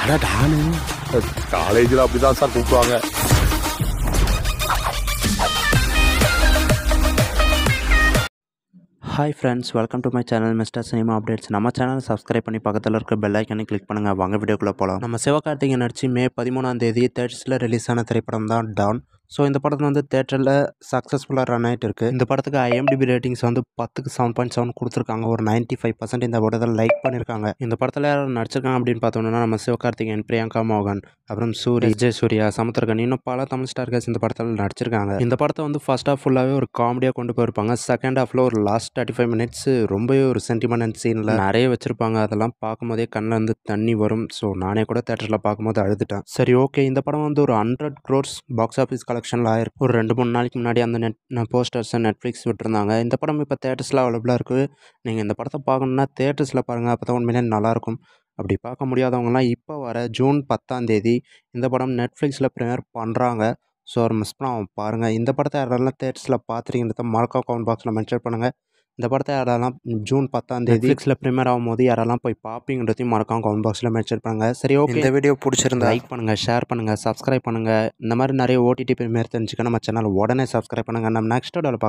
அடா டானு காலேஜில் அப்படிதான் சார் கூப்பிடுவாங்க hi friends welcome to my channel Mister Cinema updates நம்ம சேனல் சப்ஸ்கிரைப் பண்ணி பக்கத்தில் இருக்க பெல் ஐக்கனை கிளிக் பண்ணுங்கள் வாங்க வீடியோக்குள்ளே போகலாம் நம்ம சிவகார்த்திகேயன் நடிச்சு மே பதிமூணாம் தேதி தேட்டர்ஸில் ரிலீஸ் ஆன திரைப்படம் தான் டான் ஸோ இந்த படத்தில் வந்து தேட்டரில் சக்ஸஸ்ஃபுல்லாக ரன் ஆகிட்டு இருக்குது இந்த படத்துக்கு ஐஎம்டிபி ரேட்டிங்ஸ் வந்து பத்துக்கு செவன் பாயிண்ட் செவன் கொடுத்துருக்காங்க ஒரு 95% ஃபைவ் பர்சன்ட் இந்த படத்தில் லைக் பண்ணியிருக்காங்க இந்த படத்தில் யார் நடிச்சிருக்காங்க அப்படின்னு பார்த்தோம்னா நம்ம சிவகார்த்திகேயன் பிரியங்கா மோகன் அப்புறம் சூரி விஜய் சூர்யா சமுத்திரகன் இன்னும் பல தமிழ் ஸ்டார்கர்ஸ் இந்த படத்தில் நடிச்சிருக்காங்க இந்த படத்தை வந்து ஃபர்ஸ்ட் ஹாஃப் ஃபுல்லாகவே ஒரு காமெடியாக கொண்டு போயிருப்பாங்க செகண்ட் ஹாஃபில் ஒரு லாஸ்ட் தேர்ட்டி ஃபைவ் மினிட்ஸ் ரொம்பவே ஒரு சென்டிமெண்ட் சீனில் நிறைய வச்சுருப்பாங்க அதெல்லாம் பார்க்கும்போதே கண்ணில் வந்து தண்ணி வரும் ஸோ நானே கூட தேட்டரில் பார்க்கும்போது அழுதுட்டேன் சரி ஓகே இந்த படம் வந்து ஒரு ஹண்ட்ரட் க்ரோர்ஸ் பாக்ஸ் ஆஃபீஸ் கலெக்ஷனில் ஆயிருக்கு ஒரு ரெண்டு மூணு நாளைக்கு முன்னாடி அந்த நெட் போஸ்டர்ஸை நெட்ஃப்ளிக்ஸ் விட்டுருந்தாங்க இந்த படம் இப்போ தேட்டர்ஸில் அவைலபிளாக இருக்குது நீங்கள் இந்த படத்தை பார்க்கணுன்னா தேட்டர்ஸில் பாருங்கள் அப்போ தான் உண்மையிலே நல்லாயிருக்கும் அப்படி பார்க்க முடியாதவங்கலாம் இப்போ வர ஜூன் பத்தாம் தேதி இந்த படம் நெட்ஃப்ளிக்ஸில் ப்ரீமியர் பண்ணுறாங்க ஸோ மிஸ் பண்ணாமல் பாருங்கள் இந்த படத்தை யாரெல்லாம் தேட்டர்ஸில் பார்த்துருக்கீங்கிறத மறக்கா கமெண்ட் பாக்ஸில் மென்ஷன் பண்ணுங்கள் இந்த படத்தை யாரெல்லாம் ஜூன் பத்தாம் தேதி நெட்ஃப்ளிக்ஸில் ப்ரீமியர் ஆகும்போது யாரெல்லாம் போய் பார்ப்பீங்கிறதையும் மறக்காம கமெண்ட் பாக்ஸில் மென்ஷன் பண்ணுங்கள் சரி ஓகே இந்த வீடியோ பிடிச்சிருந்தா லைக் பண்ணுங்கள் ஷேர் பண்ணுங்கள் சப்ஸ்கிரைப் பண்ணுங்கள் இந்த மாதிரி நிறைய ஓடிடி ப்ரீமியர் தெரிஞ்சுக்க நம்ம சேனல் உடனே சப்ஸ்கிரைப் பண்ணுங்கள் நம்ம நெக்ஸ்ட் வீடியோவில்